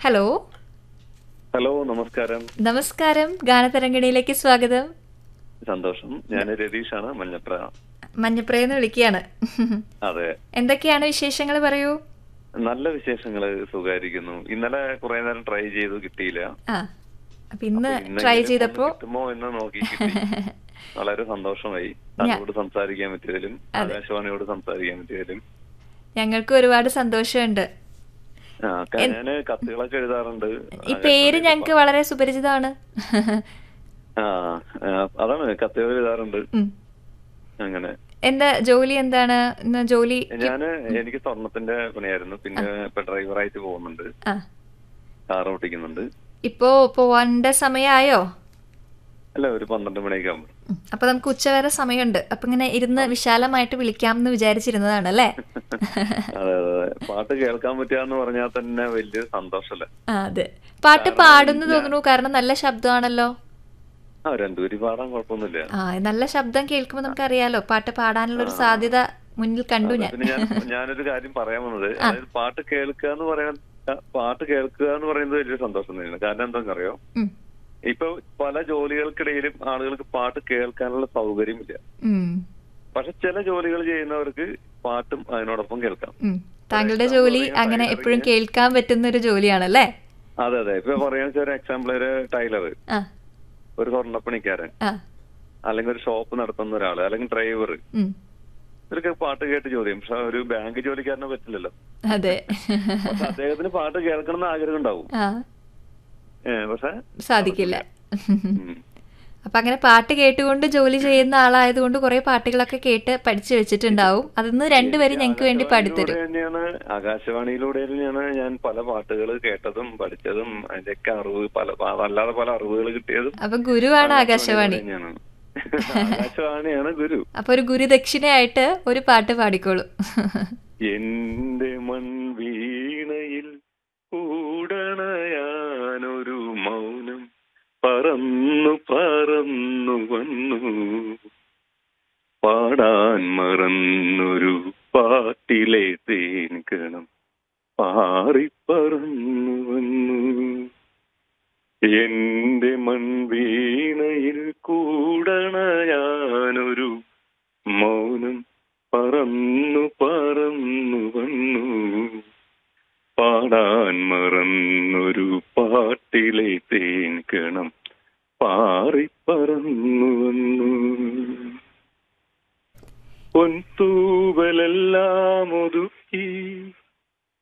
Hello hello നമസ്കാരം നമസ്കാരം ഗാനതരംഗിണിയിലേക്ക് സ്വാഗതം സന്തോഷം ഞാൻ രതീഷാണ് മഞ്ഞപ്ര മഞ്ഞപ്രയെന്ന് വിളിക്കുകയാണ് അതെ എന്തൊക്കെയാണ് വിശേഷങ്ങൾ പറയൂ നല്ല വിശേഷങ്ങള് സുഖായിരിക്കുന്നു ഇന്നലെ കുറെ നേരം ട്രൈ ചെയ്തു കിട്ടിയില്ല ആ അപ്പൊ ഇന്ന് അപ്പൊ ഇന്നെങ്കിലും ട്രൈ ഒന്ന് ചെയ്തപ്പോ കിട്ടുമോ എന്ന് നോക്കി കിട്ടി വളരെ സന്തോഷമായി താങ്കളോട് സംസാരിക്കാൻ പറ്റിയതിലും ആകാശവാണിയോട് സംസാരിക്കാൻ പറ്റിയതിലും ഞങ്ങൾക്ക് ഒരുപാട് സന്തോഷമുണ്ട് ആ, ക- ഞാന് കത്തുകളൊക്കെ എഴുതാറുണ്ട് ഈ പേര് ഞങ്ങൾക്ക് വളരെ സുപരിചിതമാണ് ആ ആ, അതാണ് കത്തുകൾ എഴുതാറുണ്ട് ഉം. അങ്ങനെ എന്താ ജോലി എന്താണ് ഇന്ന് ജോലി ഞാന് എനിക്ക് സ്വർണത്തിന്റെ പണിയായിരുന്നു പിന്നെ ഇപ്പൊ ഡ്രൈവറായിട്ട് പോകുന്നുണ്ട് ആ കാർ ഓട്ടിക്കുന്നുണ്ട് ഇപ്പോ പോവാണ്ട സമയമായോ അല്ല ഒരു പന്ത്രണ്ട് മണിയൊക്കെ ആകുമ്പോൾ ഉം. അപ്പൊ നമുക്ക് ഉച്ചവരെ സമയമുണ്ട് അപ്പൊ ഇങ്ങനെ ഇരുന്ന് വിശാലമായിട്ട് വിളിക്കാമെന്ന് വിചാരിച്ചിരുന്നതാണ് അല്ലേ അതെ അതെ അതെ. പാട്ട് കേൾക്കാൻ പറ്റുക പറഞ്ഞാൽ തന്നെ വലിയ സന്തോഷല്ലേ ആ, അതെ പാട്ട് പാടുന്നു തോന്നുന്നു കാരണം നല്ല ശബ്ദമാണല്ലോ ആ രണ്ടുപേരും പാടാൻ കുഴപ്പമൊന്നുമില്ല ആ നല്ല ശബ്ദം കേൾക്കുമ്പോൾ നമുക്കറിയാലോ പാട്ട് പാടാനുള്ള ഒരു സാധ്യത മുന്നിൽ കണ്ടു ഞാൻ പിന്നെ ഞാൻ ഞാനൊരു കാര്യം പറയാൻ വന്നത് അതായത് പാട്ട് കേൾക്കുക എന്ന് പറയാൻ പാട്ട് കേൾക്കുക എന്ന് പറയുന്നത് വലിയ സന്തോഷം തന്നെയാണ് കാരണം എന്താണെന്നറിയോ ഉം. ഇപ്പൊ പല ജോലികൾക്കിടയിലും ആളുകൾക്ക് പാട്ട് കേൾക്കാനുള്ള സൗകര്യമില്ല ഉം. പക്ഷെ ചില ജോലികൾ ചെയ്യുന്നവർക്ക് പാട്ടും അതിനോടൊപ്പം കേൾക്കാം ഉം. താങ്കളുടെ ജോലി അങ്ങനെ എപ്പോഴും കേൾക്കാൻ പറ്റുന്ന ഒരു ജോലിയാണല്ലേ അതെ അതെ ഇപ്പൊ പറയാന്ന് വെച്ചാൽ ഒരു എക്സാമ്പിൾ ഒരു ടൈലർ ആ ഒരു സ്വർണ്ണപ്പണിക്കാരൻ ആ അല്ലെങ്കിൽ ഒരു ഷോപ്പ് നടത്തുന്ന ഒരാള് അല്ലെങ്കിൽ ഡ്രൈവർ ഉം. ഇവർക്ക് പാട്ട് കേട്ട് ജോലി ചെയ്യും പക്ഷെ ഒരു ബാങ്ക് ജോലിക്കാരനെ പറ്റില്ലല്ലോ അതെ പക്ഷെ അദ്ദേഹത്തിന് പാട്ട് കേൾക്കണം എന്ന് ആഗ്രഹം ഉണ്ടാവും ആ ഏ, പക്ഷെ സാധിക്കില്ല ഉം. അപ്പൊ അങ്ങനെ പാട്ട് കേട്ടുകൊണ്ട് ജോലി ചെയ്യുന്ന ആളായതുകൊണ്ട് കുറെ പാട്ടുകളൊക്കെ കേട്ട് പഠിച്ചു വെച്ചിട്ടുണ്ടാവും അതിന്ന് രണ്ടുപേരും ഞങ്ങൾക്ക് വേണ്ടി പാടിത്തരും ആകാശവാണിയിലൂടെ തന്നെയാണ് ആകാശവാണിയിലൂടെ തന്നെയാണ് ഞാൻ പല പാട്ടുകൾ കേട്ടതും പഠിച്ചതും അതിന്റെയൊക്കെ അറിവ് പല പ- അല്ലാതെ പല അറിവുകൾ കിട്ടിയതും അപ്പൊ ഗുരുവാണ് ആകാശവാണി തന്നെയാണ് ആകാശവാണിയാണ് ഗുരു അപ്പൊ ഒരു ഗുരുദക്ഷിണയായിട്ട് ഒരു പാട്ട് പാടിക്കോളൂ എന്റെ മൺവീണയിൽ കൂടണയാനൊരു മൗനം പറന്നു പറന്നു വന്നു പാടാൻ മറന്നൊരു പാട്ടിലെ തേൻകണം പാറിപ്പറന്നു വന്നു എന്റെ മൺവീണയിൽ കൂടണയാനൊരു മൗനം പറന്നു പറന്നു വന്നു പാടാൻ മറന്നൊരു പാട്ടിലെ തേൻകണം പാറിപ്പറന്നു വന്നു പൊൻതൂവലെല്ലാം ഒതുക്കി